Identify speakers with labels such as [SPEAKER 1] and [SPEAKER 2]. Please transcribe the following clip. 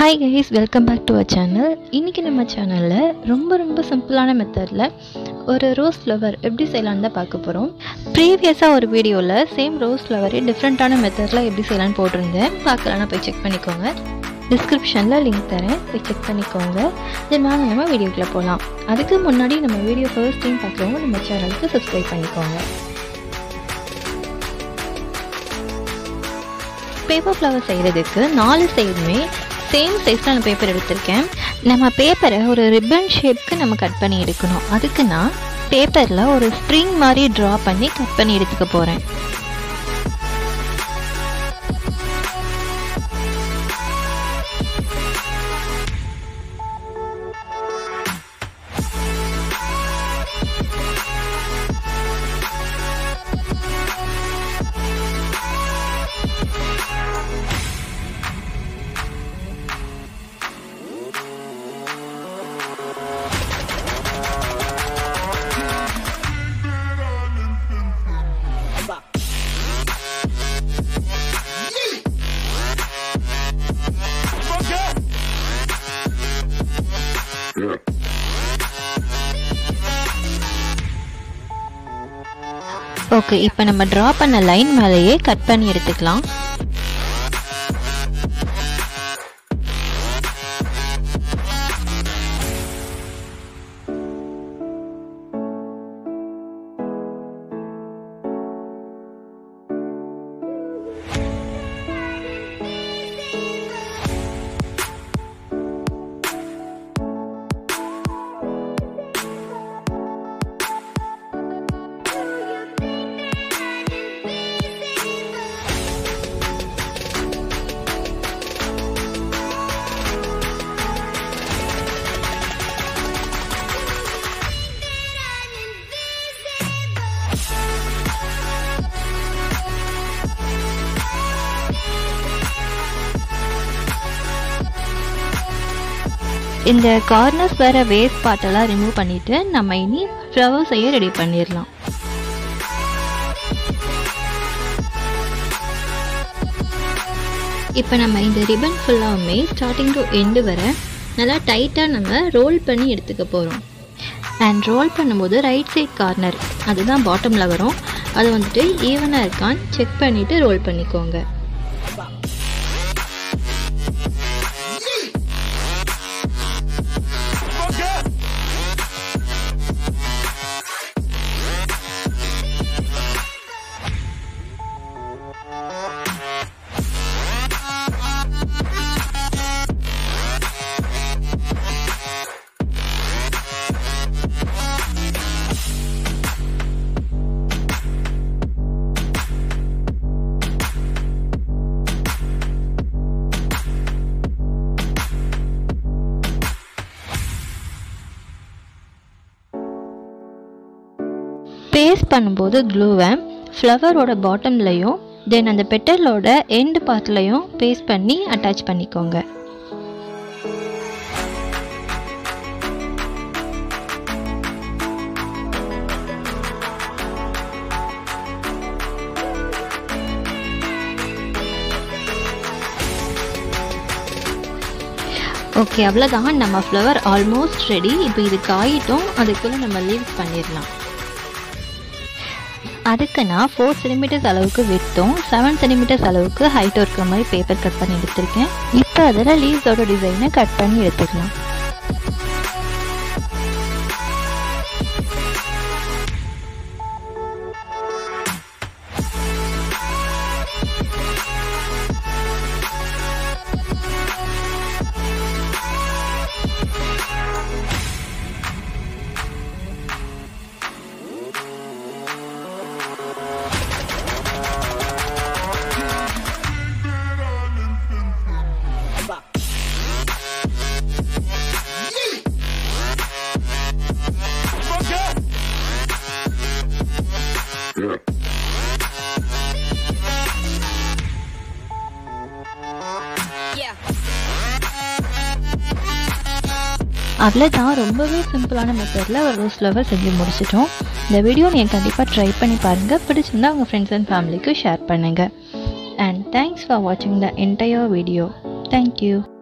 [SPEAKER 1] hi guys welcome back to our channel இன்றைக்கி நம்ம சேனலில் ரொம்ப ரொம்ப சிம்பிளான மெத்தடில் ஒரு ரோஸ் ஃப்ளவர் எப்படி செய்யலான்னு தான் பார்க்க போகிறோம் ப்ரீவியஸாக ஒரு வீடியோவில் சேம் ரோஸ் ஃப்ளவரே டிஃப்ரெண்ட்டான மெத்தடில் எப்படி செய்யலான்னு போட்டிருந்தேன் பார்க்கலான்னா போய் செக் பண்ணிக்கோங்க டிஸ்கிரிப்ஷனில் லிங்க் தரேன் போய் செக் பண்ணிக்கோங்க தென் வாங்க நம்ம வீடியோக்குள்ளே போகலாம் அதுக்கு முன்னாடி நம்ம வீடியோ ஃபர்ஸ்ட் டைம் பார்க்குறவங்க நம்ம சேனலுக்கு சப்ஸ்கிரைப் பண்ணிக்கோங்க பேப்பர் ஃப்ளவர் செய்கிறதுக்கு நாலு சைடுமே சேம் சைஸில் நான் பேப்பர் எடுத்திருக்கேன் நம்ம பேப்பரை ஒரு ரிப்பன் ஷேப்க்கு நம்ம கட் பண்ணி எடுக்கணும் அதுக்கு நான் பேப்பரில் ஒரு ஸ்ப்ரிங் மாதிரி ட்ரா பண்ணி கட் பண்ணி எடுத்துக்க போகிறேன் ஓகே இப்போ நம்ம ட்ரா பண்ண லைன் மேலேயே கட் பண்ணி எடுத்துக்கலாம் இந்த கார்னர்ஸ் வர வேஸ்ட் பார்ட்டெல்லாம் ரிமூவ் பண்ணிவிட்டு நம்ம இனி ஃப்ளவர் செய்ய ரெடி பண்ணிடலாம் இப்போ நம்ம இந்த ரிப்பன் ஃபுல்லாகவுமே ஸ்டார்டிங் டு எண்டு வர நல்லா டைட்டாக நம்ம ரோல் பண்ணி எடுத்துக்க போகிறோம் அண்ட் ரோல் பண்ணும்போது ரைட் சைட் கார்னர் அதுதான் பாட்டமில் வரும் அது வந்துட்டு ஈவனாக இருக்கான்னு செக் பண்ணிவிட்டு ரோல் பண்ணிக்கோங்க பேஸ்ட் பண்ணும்போது க்ளூவை ஃப்ளவரோட பாட்டம்லையும் தென் அந்த பெட்டலோட எண்டு பார்ட்லையும் பேஸ்ட் பண்ணி அட்டாச் பண்ணிக்கோங்க ஓகே அவ்வளோதான் நம்ம ஃப்ளவர் ஆல்மோஸ்ட் ரெடி இப்போ இது காயிட்டும் அதுக்குள்ளே நம்ம லீவ்ஸ் பண்ணிடலாம் அதுக்கு நான் ஃபோர் சென்டிமீட்டர்ஸ் அளவுக்கு விட்டும் செவன் சென்டிமீட்டர்ஸ் அளவுக்கு ஹைட் இருக்கிற மாதிரி பேப்பர் கட் பண்ணி எடுத்திருக்கேன் இப்போ அதில் லீவ்ஸோட டிசைனை கட் பண்ணி எடுத்துக்கலாம் அவ்வளோதான் ரொம்பவே சிம்பிளான மெத்தடில் ஒரு ரோஸ் ஃப்ளவர் செஞ்சு முடிச்சிட்டோம் இந்த வீடியோ நீங்கள் கண்டிப்பாக ட்ரை பண்ணி பாருங்கள் பிடிச்சிருந்தா உங்கள் ஃப்ரெண்ட்ஸ் அண்ட் ஃபேமிலிக்கு ஷேர் பண்ணுங்கள் அண்ட் தேங்க்ஸ் ஃபார் வாட்சிங் த என்டையர் வீடியோ தேங்க்யூ